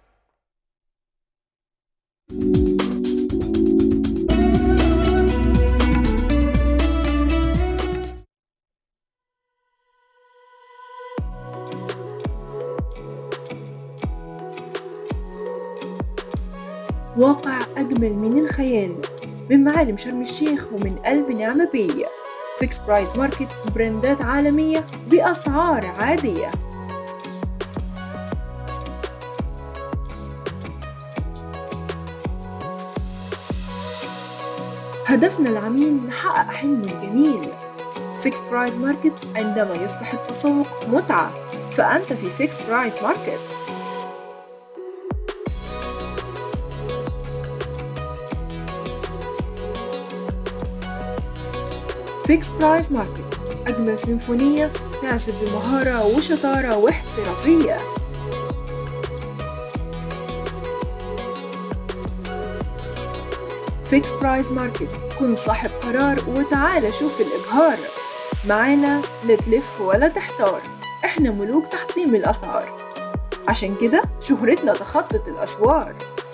واقع أجمل من الخيال من معالم شرم الشيخ ومن قلب نعمة بي فيكس برايس ماركت براندات عالمية بأسعار عادية هدفنا العميل نحقق حلمه الجميل فيكس برايس ماركت عندما يصبح التسوق متعة فأنت في فيكس برايس ماركت فيكس برايس ماركت أجمل سيمفونية تعزف بمهارة وشطارة واحترافية فيكس برايس ماركت كن صاحب قرار وتعال شوف الإبهار معانا لا تلف ولا تحتار احنا ملوك تحطيم الأسعار عشان كده شهرتنا تخطت الأسوار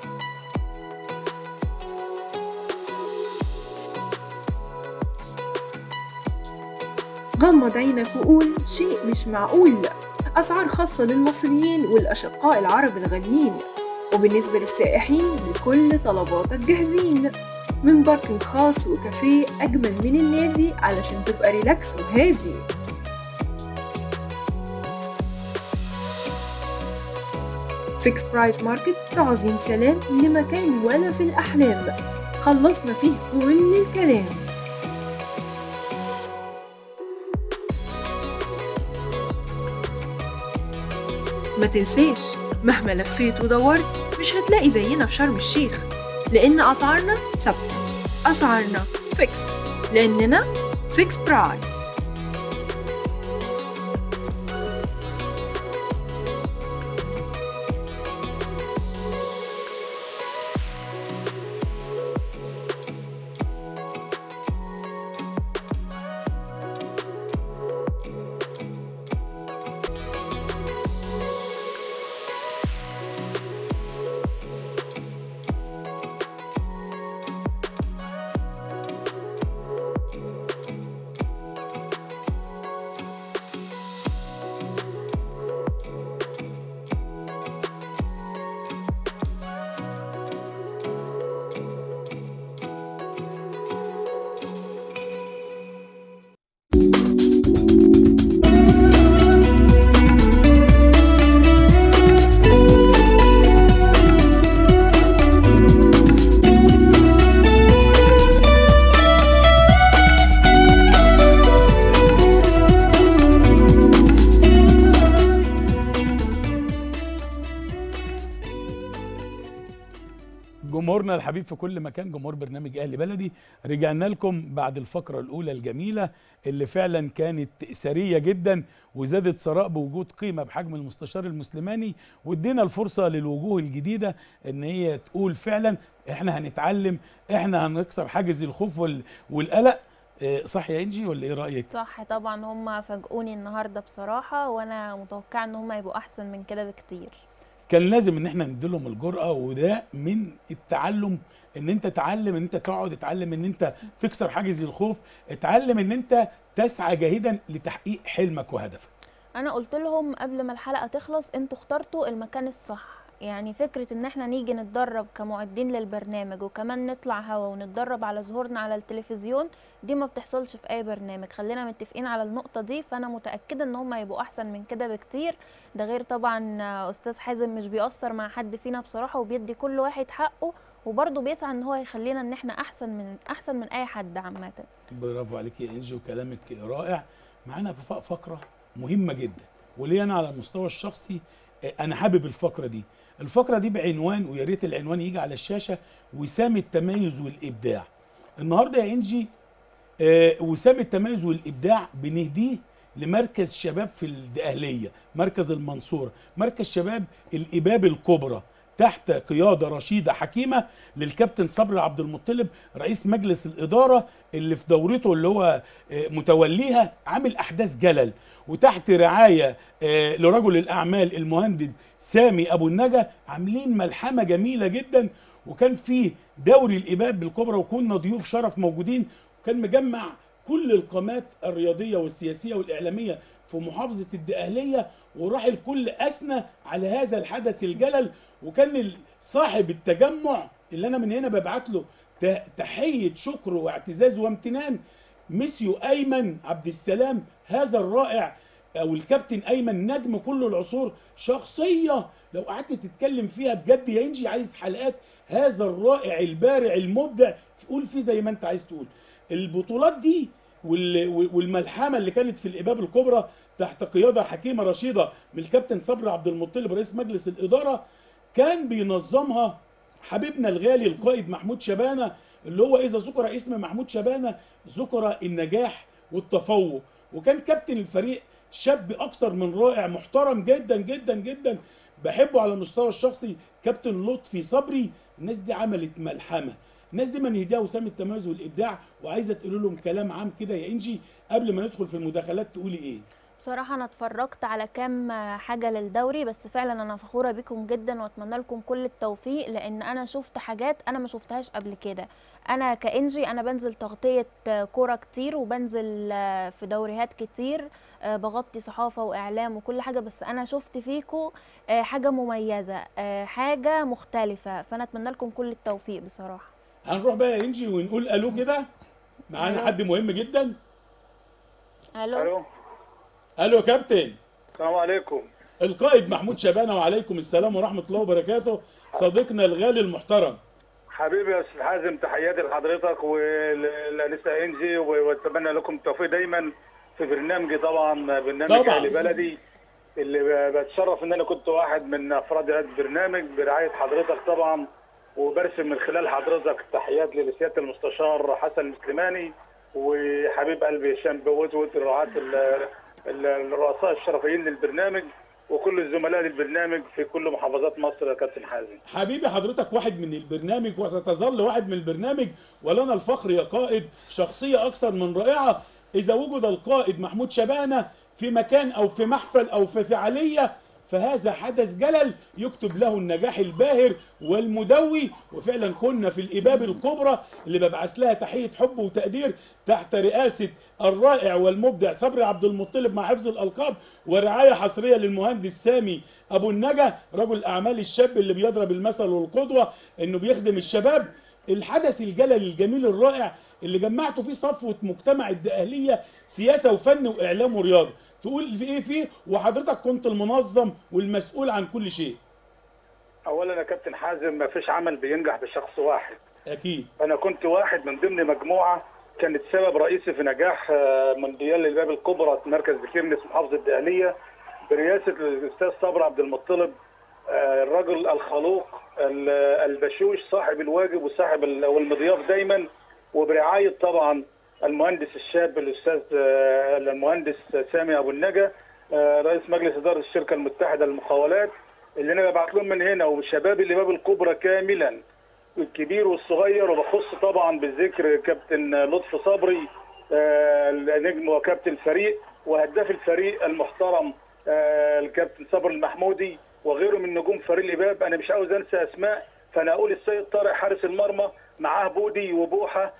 غمض عينك وقول شيء مش معقول أسعار خاصة للمصريين والأشقاء العرب الغاليين وبالنسبة للسائحين لكل طلباتك جاهزين من باركنج خاص وكافيه أجمل من النادي علشان تبقى ريلاكس وهادي فيكس برايس ماركت تعظيم سلام لمكان ولا في الأحلام خلصنا فيه كل الكلام ما تنساش مهما لفيت ودورت مش هتلاقي زينا في شرم الشيخ لأن أسعارنا ثابتة أسعارنا فيكس لأننا فيكس برايس جمهورنا الحبيب في كل مكان جمهور برنامج اهلي بلدي رجعنا لكم بعد الفقره الاولى الجميله اللي فعلا كانت سريه جدا وزادت ثراء بوجود قيمه بحجم المستشار المسلماني وادينا الفرصه للوجوه الجديده ان هي تقول فعلا احنا هنتعلم احنا هنكسر حاجز الخوف وال- والقلق إيه، صح يا انجي ولا ايه رايك صح طبعا هم فاجئوني النهارده بصراحه وانا متوقعه ان هم يبقوا احسن من كده بكتير كان لازم ان احنا نديلهم الجرأة وده من التعلم ان انت تعلم ان انت تقعد اتعلم ان انت تكسر حاجز الخوف اتعلم ان انت تسعى جاهدا لتحقيق حلمك وهدفك انا قلت لهم قبل ما الحلقه تخلص انتوا اخترتوا المكان الصح يعني فكره ان احنا نيجي نتدرب كمعدين للبرنامج وكمان نطلع هوا ونتدرب على ظهورنا على التلفزيون دي ما بتحصلش في اي برنامج خلينا متفقين على النقطه دي فانا متاكده ان هم يبقوا احسن من كده بكتير ده غير طبعا آه، استاذ حازم مش بيأثر مع حد فينا بصراحه وبيدي كل واحد حقه وبرضه بيسعى ان هو يخلينا ان احنا احسن من احسن من اي حد عامه برافو عليك يا انجي وكلامك رائع معانا بف- فقرة مهمة جدا ولي انا على المستوى الشخصي آه، انا حابب الفقرة دي الفقرة دي بعنوان ويا ريت العنوان يجي على الشاشة وسام التميز والابداع النهارده يا انجي آه، وسام التميز والابداع بنهديه لمركز شباب في الدقهليه مركز المنصوره مركز شباب الاباب الكبرى تحت قياده رشيده حكيمه للكابتن صبري عبد المطلب رئيس مجلس الاداره اللي في دورته اللي هو آه، متوليها عامل احداث جلل وتحت رعايه آه، لرجل الاعمال المهندس سامي ابو النجا عاملين ملحمه جميله جدا وكان فيه دوري الاباب الكبرى وكنا ضيوف شرف موجودين وكان مجمع كل القامات الرياضيه والسياسيه والاعلاميه في محافظه الدقهليه وراح الكل اثنى على هذا الحدث الجلل وكان ال- صاحب التجمع اللي انا من هنا ببعت له ت- تحيه شكر واعتزاز وامتنان ميسيو ايمن عبد السلام هذا الرائع او الكابتن ايمن نجم كل العصور شخصيه لو قعدت تتكلم فيها بجد يا انجي عايز حلقات هذا الرائع البارع المبدع قول فيه زي ما انت عايز تقول البطولات دي وال- والملحمه اللي كانت في الاباب الكبرى تحت قياده حكيمه رشيده من الكابتن صبري عبد المطلب رئيس مجلس الاداره كان بينظمها حبيبنا الغالي القائد محمود شبانه اللي هو اذا ذكر اسم محمود شبانه ذكر النجاح والتفوق وكان كابتن الفريق شاب اكثر من رائع محترم جدا جدا جدا بحبه على المستوى الشخصي كابتن لطفي صبري الناس دي عملت ملحمه الناس دي من يهديها وسام التميز والابداع وعايزه تقول لهم كلام عام كده يا انجي قبل ما ندخل في المداخلات تقولي ايه بصراحة أنا اتفرجت على كام حاجة للدوري بس فعلا أنا فخورة بيكم جدا وأتمنى لكم كل التوفيق لأن أنا شفت حاجات أنا ما شفتهاش قبل كده أنا كإنجي أنا بنزل تغطية كورة كتير وبنزل في دوريات كتير بغطي صحافة وإعلام وكل حاجة بس أنا شفت فيكم حاجة مميزة حاجة مختلفة فأنا أتمنى لكم كل التوفيق بصراحة هنروح بقى يا انجي ونقول الو كده معانا ألو. حد مهم جدا ألو الو الو يا كابتن السلام عليكم القائد محمود شبانه وعليكم السلام ورحمه الله وبركاته صديقنا الغالي المحترم حبيبي يا استاذ حازم تحياتي لحضرتك وللانسه انجي واتمنى لكم التوفيق دايما في برنامجي طبعا برنامج طبعاً. اهل بلدي اللي ب- بتشرف ان انا كنت واحد من افراد هذا البرنامج برعايه حضرتك طبعا وبرسم من خلال حضرتك تحيات لسياده المستشار حسن المسلماني وحبيب قلبي هشام بوتوت الرعاة ال- ال- الرؤساء الشرفيين للبرنامج وكل الزملاء للبرنامج في كل محافظات مصر يا كابتن حازم حبيبي حضرتك واحد من البرنامج وستظل واحد من البرنامج ولنا الفخر يا قائد شخصية أكثر من رائعة إذا وجد القائد محمود شبانة في مكان أو في محفل أو في فعالية فهذا حدث جلل يكتب له النجاح الباهر والمدوي وفعلا كنا في الإباب الكبرى اللي ببعث لها تحية حب وتقدير تحت رئاسة الرائع والمبدع صبري عبد المطلب مع حفظ الألقاب ورعاية حصرية للمهندس سامي أبو النجا رجل الأعمال الشاب اللي بيضرب المثل والقدوة إنه بيخدم الشباب الحدث الجلل الجميل الرائع اللي جمعته فيه صفوة مجتمع الدقهلية سياسة وفن وإعلام ورياضة تقول في إيه فيه وحضرتك كنت المنظم والمسؤول عن كل شيء اولا يا كابتن حازم ما فيش عمل بينجح بشخص واحد أكيد انا كنت واحد من ضمن مجموعه كانت سبب رئيسي في نجاح آه، مونديال الباب الكبرى في مركز بكيرنس محافظه الدقهليه برئاسه الاستاذ صبري عبد المطلب آه، الرجل الخلوق ال- البشوش صاحب الواجب وصاحب ال- والمضياف دايما وبرعايه طبعا المهندس الشاب الاستاذ آه، المهندس سامي ابو النجا آه، رئيس مجلس اداره الشركه المتحده للمقاولات اللي انا ببعت لهم من هنا وشباب الباب الكبرى كاملا الكبير والصغير وبخص طبعا بالذكر كابتن لطفي صبري آه، النجم وكابتن الفريق وهداف الفريق المحترم آه، الكابتن صبري المحمودي وغيره من نجوم فريق الإباب انا مش عاوز انسى اسماء فانا اقول السيد طارق حارس المرمى معاه بودي وبوحه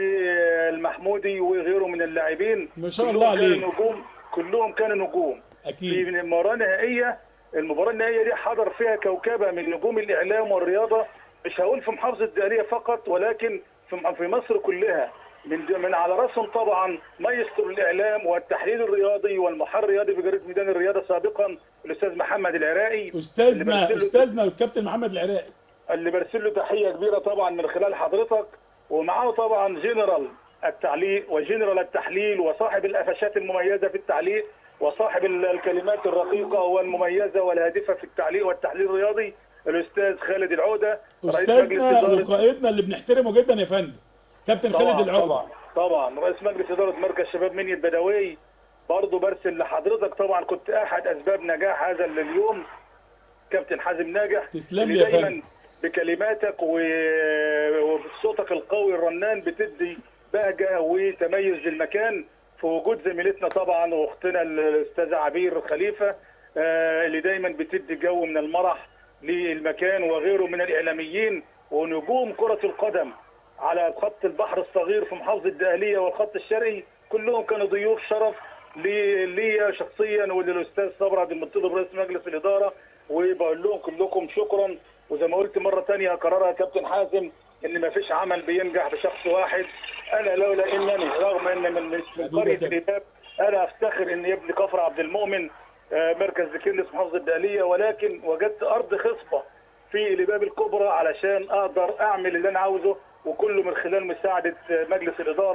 والمحمودي وغيره من اللاعبين ما شاء كلهم الله كانوا عليك. نجوم كلهم كانوا نجوم في أكيد المباراه النهائيه المباراه النهائيه دي حضر فيها كوكبه من نجوم الاعلام والرياضه مش هقول في محافظه الدقهليه فقط ولكن في في مصر كلها من من على راسهم طبعا مايسترو الاعلام والتحليل الرياضي والمحرر الرياضي بجريده ميدان الرياضه سابقا الاستاذ محمد العراقي اللي أستاذنا برسل له- أستاذنا الكابتن محمد العراقي اللي برسل له تحيه كبيره طبعا من خلال حضرتك ومعاه طبعا جنرال التعليق وجنرال التحليل وصاحب القفشات المميزه في التعليق وصاحب ال- الكلمات الرقيقه والمميزه والهادفه في التعليق والتحليل الرياضي الاستاذ خالد العوده رئيس مجلس أستاذنا اداره وقائدنا اللي بنحترمه جدا يا فندم كابتن خالد طبعا العودة طبعا طبعا رئيس مجلس اداره مركز شباب منيا البدوي برضه برسل لحضرتك طبعا كنت احد اسباب نجاح هذا اليوم كابتن حازم ناجح تسلم اللي لي يا دايما فندم. بكلماتك و- وبصوتك القوي الرنان بتدي بهجه وتميز للمكان في وجود زميلتنا طبعا واختنا الاستاذه عبير خليفه آه، اللي دايما بتدي جو من المرح للمكان وغيره من الاعلاميين ونجوم كره القدم على خط البحر الصغير في محافظه الدقهليه والخط الشرقي كلهم كانوا ضيوف شرف لي لي شخصيا وللاستاذ صبري عبد المطلب رئيس مجلس الاداره وبقول لهم كلكم شكرا وزي ما قلت مره ثانيه هكررها يا كابتن حازم ان ما فيش عمل بينجح بشخص واحد انا لولا انني رغم ان من من حبيبي يا قريه كابتن. الاباب انا افتخر ان ابن كفر عبد المؤمن آه، مركز ذكرنس محافظه الدقهليه ولكن وجدت ارض خصبه في الاباب الكبرى علشان اقدر اعمل اللي انا عاوزه وكله من خلال مساعده آه، مجلس الاداره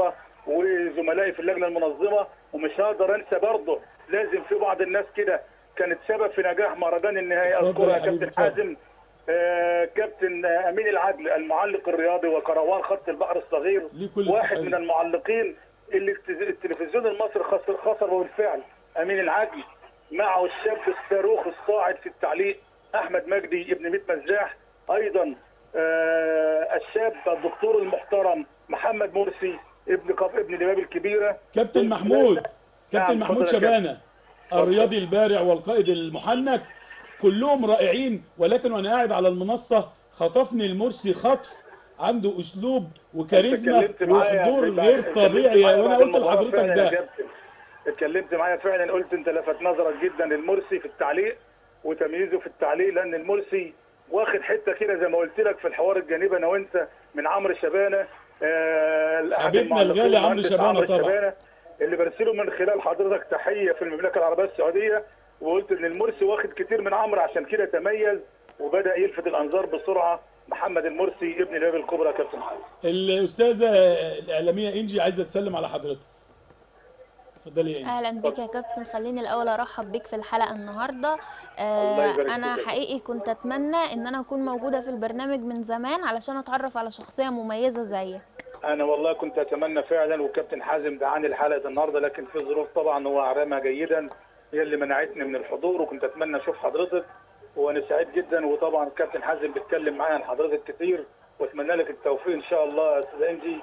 وزملائي في اللجنه المنظمه ومش هقدر انسى برضه لازم في بعض الناس كده كانت سبب في نجاح مهرجان النهائي اتفضل اذكرها يا حبيبي، كابتن اتفضل. حازم آه، كابتن آه، امين العدل المعلق الرياضي وكروان خط البحر الصغير ليه كل واحد التحية. من المعلقين اللي الت- التلفزيون المصري خسر خسر بالفعل امين العدل معه الشاب الصاروخ الصاعد في التعليق احمد مجدي ابن ميت مزاح ايضا آه، الشاب الدكتور المحترم محمد مرسي ابن قب ابن الامام الكبيره كابتن محمود كابتن نعم، محمود اتفضل يا كابتن. شبانه الرياضي البارع والقائد المحنك كلهم رائعين ولكن وانا قاعد على المنصه خطفني المرسي خطف عنده اسلوب وكاريزما اتكلمت معايا وحضور في- غير اتكلمت طبيعي معايا وانا بعد قلت المباراة لحضرتك فعلا يا ده كابتن. اتكلمت معايا فعلا قلت انت لفت نظرك جدا المرسي في التعليق وتمييزه في التعليق لان المرسي واخد حته كده زي ما قلت لك في الحوار الجانبي انا وانت من عمرو شبانه آه أحد حبيبنا المعلقين الغالي عمرو المهندس شبانة طبعا. شبانة اللي برسله من خلال حضرتك تحيه في المملكه العربيه السعوديه وقلت ان المرسي واخد كتير من عمرو عشان كده تميز وبدا يلفت الانظار بسرعه محمد المرسي ابن الباب الكبرى يا كابتن حازم الاستاذه الاعلاميه انجي عايزه تسلم على حضرتك اتفضلي يا انجي اهلا بك يا كابتن خليني الاول ارحب بيك في الحلقه النهارده الله آه يبارك انا فيك. حقيقي كنت اتمنى ان انا اكون موجوده في البرنامج من زمان علشان اتعرف على شخصيه مميزه زيك انا والله كنت اتمنى فعلا وكابتن حازم دعاني لحلقه النهارده لكن في ظروف طبعا هو عرامها جيدا هي اللي منعتني من الحضور وكنت اتمنى اشوف حضرتك وانا سعيد جدا وطبعا كابتن حازم بيتكلم معايا عن حضرتك كتير واتمنى لك التوفيق ان شاء الله يا استاذ انجي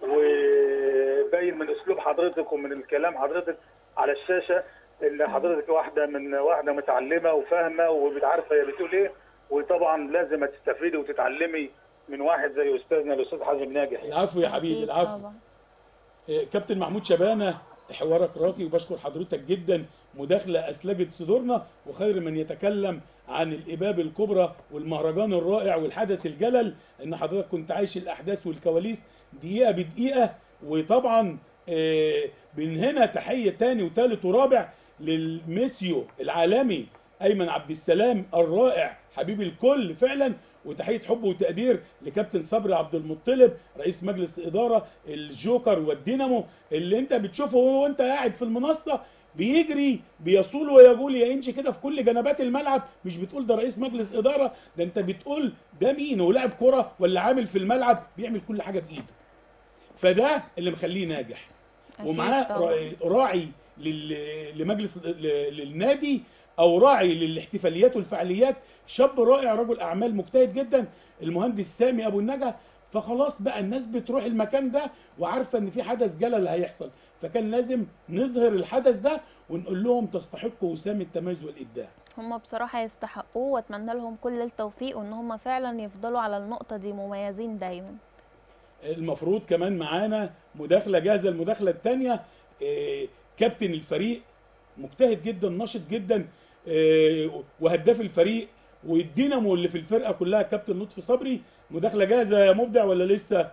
وباين من اسلوب حضرتك ومن الكلام حضرتك على الشاشه ان حضرتك واحده من واحده متعلمه وفاهمه وعارفه هي بتقول ايه وطبعا لازم تستفيدي وتتعلمي من واحد زي استاذنا الاستاذ حازم ناجح العفو يا حبيبي أكيد العفو طبعا. آه، كابتن محمود شبانه حوارك راقي وبشكر حضرتك جدا مداخله اسلجت صدورنا وخير من يتكلم عن الاباب الكبرى والمهرجان الرائع والحدث الجلل ان حضرتك كنت عايش الاحداث والكواليس دقيقه بدقيقه وطبعا آه، من هنا تحيه تاني وتالت ورابع للميسيو العالمي ايمن عبد السلام الرائع حبيب الكل فعلا وتحيه حب وتقدير لكابتن صبري عبد المطلب رئيس مجلس الاداره الجوكر والدينامو اللي انت بتشوفه وهو انت قاعد في المنصه بيجري بيصول ويجول يا انجي كده في كل جنبات الملعب مش بتقول ده رئيس مجلس اداره ده انت بتقول ده مين هو لاعب كره ولا عامل في الملعب بيعمل كل حاجه بايده فده اللي مخليه ناجح أكيد ومعاه طبعاً. را- راعي لل- لمجلس ل- للنادي او راعي للاحتفاليات والفعاليات شاب رائع رجل اعمال مجتهد جدا المهندس سامي ابو النجا فخلاص بقى الناس بتروح المكان ده وعارفه ان في حدث جلل هيحصل فكان لازم نظهر الحدث ده ونقول لهم تستحقوا وسام التميز والابداع هم بصراحه يستحقوه واتمنى لهم كل التوفيق وان هم فعلا يفضلوا على النقطه دي مميزين دايما المفروض كمان معانا مداخله جاهزه المداخله الثانيه كابتن الفريق مجتهد جدا نشط جدا آه، وهداف الفريق والدينامو اللي في الفرقه كلها كابتن لطفي صبري مداخله جاهزه يا مبدع ولا لسه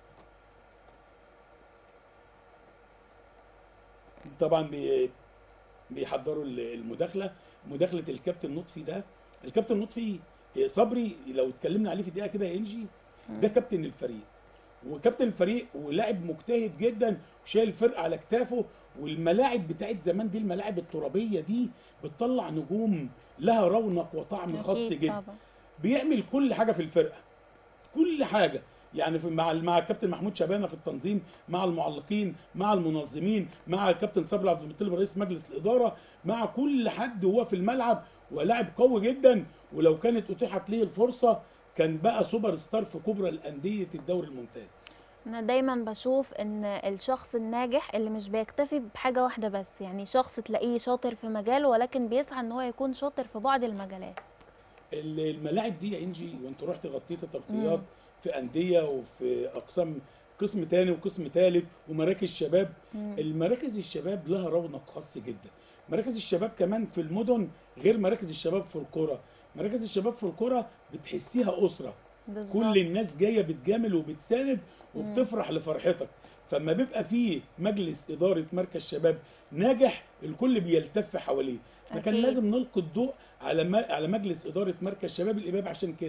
طبعا بي- بيحضروا ال- المداخله مداخله الكابتن لطفي ده الكابتن لطفي آه، صبري لو اتكلمنا عليه في دقيقه كده يا انجي ده كابتن الفريق وكابتن الفريق ولاعب مجتهد جدا وشايل الفرقه على كتافه والملاعب بتاعت زمان دي الملاعب الترابيه دي بتطلع نجوم لها رونق وطعم خاص أكيد جدا طبعا بيعمل كل حاجه في الفرقه كل حاجه يعني في مع مع الكابتن محمود شبانه في التنظيم مع المعلقين مع المنظمين مع الكابتن صبري عبد المطلب رئيس مجلس الاداره مع كل حد هو في الملعب ولاعب قوي جدا ولو كانت اتيحت ليه الفرصه كان بقى سوبر ستار في كبرى الانديه الدوري الممتاز انا دايما بشوف ان الشخص الناجح اللي مش بيكتفي بحاجه واحده بس يعني شخص تلاقيه شاطر في مجاله ولكن بيسعى ان هو يكون شاطر في بعض المجالات ال- الملاعب دي يا انجي وانت رحت غطيت تغطيات مم. في انديه وفي اقسام قسم تاني وقسم تالت ومراكز شباب مم. المراكز الشباب لها رونق خاص جدا مراكز الشباب كمان في المدن غير مراكز الشباب في القرى مراكز الشباب في القرى بتحسيها اسره بالظبط كل الناس جايه بتجامل وبتساند وبتفرح لفرحتك فما بيبقى فيه مجلس اداره مركز شباب ناجح الكل بيلتف حواليه فكان أكيد. لازم نلقي الضوء على ما على مجلس اداره مركز شباب الاباب عشان كده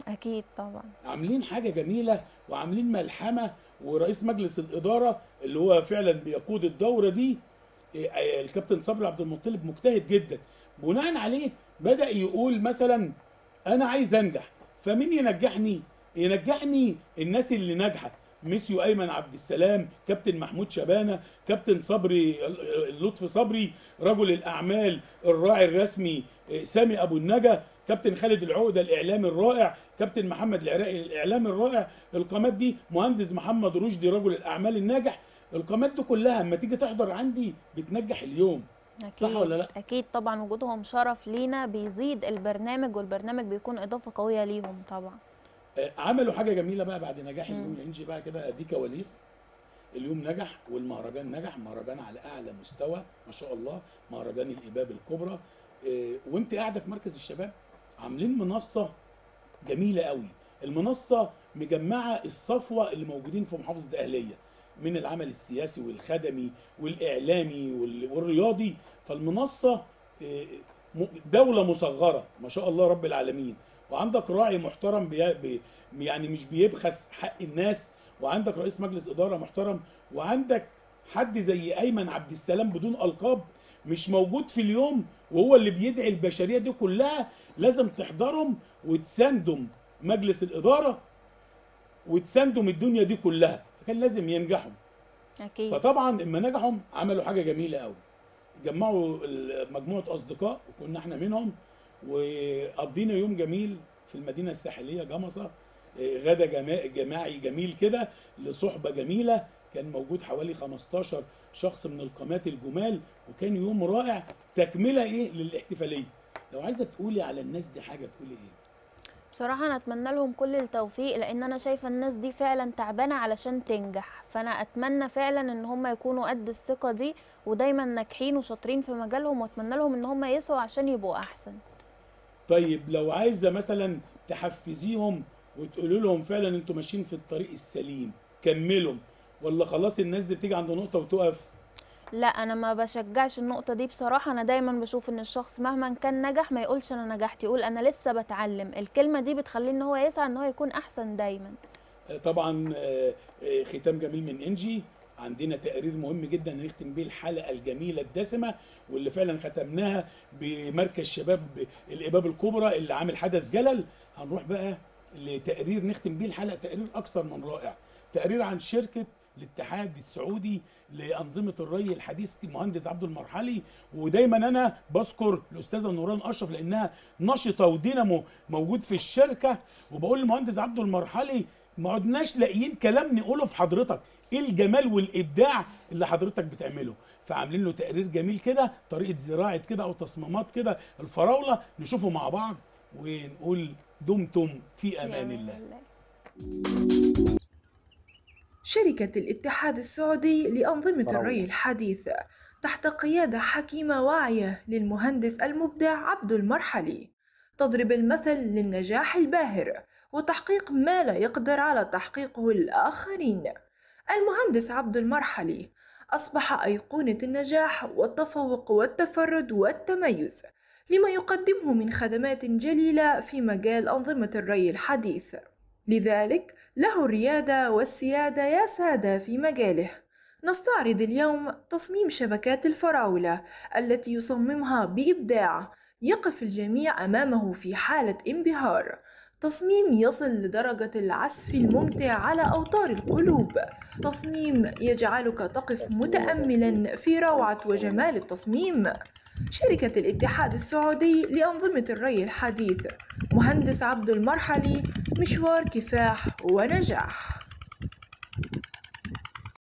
اكيد طبعا عاملين حاجه جميله وعاملين ملحمه ورئيس مجلس الاداره اللي هو فعلا بيقود الدوره دي إيه، آه، الكابتن صبري عبد المطلب مجتهد جدا بناء عليه بدا يقول مثلا انا عايز انجح فمين ينجحني ينجحني الناس اللي ناجحه ميسيو ايمن عبد السلام كابتن محمود شبانه كابتن صبري لطفي صبري رجل الاعمال الراعي الرسمي إيه، سامي ابو النجا كابتن خالد العقده الاعلامي الرائع كابتن محمد العراقي الاعلامي الرائع القامات دي مهندس محمد رشدي رجل الاعمال الناجح القامات دي كلها اما تيجي تحضر عندي بتنجح اليوم اكيد صح ولا لا؟ اكيد طبعا وجودهم شرف لينا بيزيد البرنامج والبرنامج بيكون اضافه قويه ليهم طبعا آه، عملوا حاجه جميله بقى بعد نجاح مم. اليوم يا انجي بقى كده دي كواليس اليوم نجح والمهرجان نجح مهرجان على اعلى مستوى ما شاء الله مهرجان الاباب الكبرى آه، وانت قاعده في مركز الشباب عاملين منصه جميله قوي المنصه مجمعه الصفوه اللي موجودين في محافظه الدقهليه من العمل السياسي والخدمي والاعلامي وال- والرياضي فالمنصه آه، م- دوله مصغره ما شاء الله رب العالمين وعندك راعي محترم بي بي يعني مش بيبخس حق الناس وعندك رئيس مجلس اداره محترم وعندك حد زي ايمن عبد السلام بدون القاب مش موجود في اليوم وهو اللي بيدعي البشريه دي كلها لازم تحضرهم وتساندهم مجلس الاداره وتساندهم الدنيا دي كلها فكان لازم ينجحوا اكيد فطبعا اما نجحوا عملوا حاجه جميله قوي جمعوا ال- مجموعه اصدقاء وكنا احنا منهم وقضينا يوم جميل في المدينه الساحليه جمصه إيه، غدا جما- جماعي جميل كده لصحبه جميله كان موجود حوالي 15 شخص من القامات الجمال وكان يوم رائع تكمله ايه للاحتفاليه لو عايزه تقولي على الناس دي حاجه تقولي ايه بصراحة أنا أتمنى لهم كل التوفيق لأن أنا شايفة الناس دي فعلا تعبانة علشان تنجح فأنا أتمنى فعلا إن هم يكونوا قد الثقة دي ودايما ناجحين وشاطرين في مجالهم وأتمنى لهم إن هم يسعوا عشان يبقوا أحسن طيب لو عايزه مثلا تحفزيهم وتقولوا لهم فعلا انتوا ماشيين في الطريق السليم كملوا ولا خلاص الناس دي بتيجي عند نقطه وتقف لا أنا ما بشجعش النقطة دي بصراحة أنا دايما بشوف إن الشخص مهما كان نجح ما يقولش أنا نجحت يقول أنا لسه بتعلم الكلمة دي بتخليه إن هو يسعى إن هو يكون أحسن دايما آه، طبعا آه، آه، ختام جميل من انجي عندنا تقرير مهم جدا نختم بيه الحلقه الجميله الدسمه واللي فعلا ختمناها بمركز شباب الاباب الكبرى اللي عامل حدث جلل هنروح بقى لتقرير نختم بيه الحلقه تقرير اكثر من رائع تقرير عن شركه الاتحاد السعودي لانظمه الري الحديث المهندس عبد المرحلي ودايما انا بذكر الاستاذه نوران اشرف لانها نشطه ودينامو موجود في الشركه وبقول للمهندس عبد المرحلي ما عدناش لاقيين كلام نقوله في حضرتك ايه الجمال والابداع اللي حضرتك بتعمله فعاملين له تقرير جميل كده طريقه زراعه كده او تصميمات كده الفراوله نشوفه مع بعض ونقول دمتم في امان الله شركة الاتحاد السعودي لأنظمة الري الحديث تحت قيادة حكيمة واعية للمهندس المبدع عبد المرحلي تضرب المثل للنجاح الباهر وتحقيق ما لا يقدر على تحقيقه الآخرين المهندس عبد المرحلي أصبح أيقونة النجاح والتفوق والتفرد والتميز لما يقدمه من خدمات جليلة في مجال أنظمة الري الحديث لذلك له الريادة والسيادة يا سادة في مجاله نستعرض اليوم تصميم شبكات الفراولة التي يصممها بإبداع يقف الجميع أمامه في حالة انبهار تصميم يصل لدرجة العزف الممتع على أوتار القلوب تصميم يجعلك تقف متأملا في روعة وجمال التصميم شركة الاتحاد السعودي لأنظمة الري الحديث مهندس عبد المرحلي مشوار كفاح ونجاح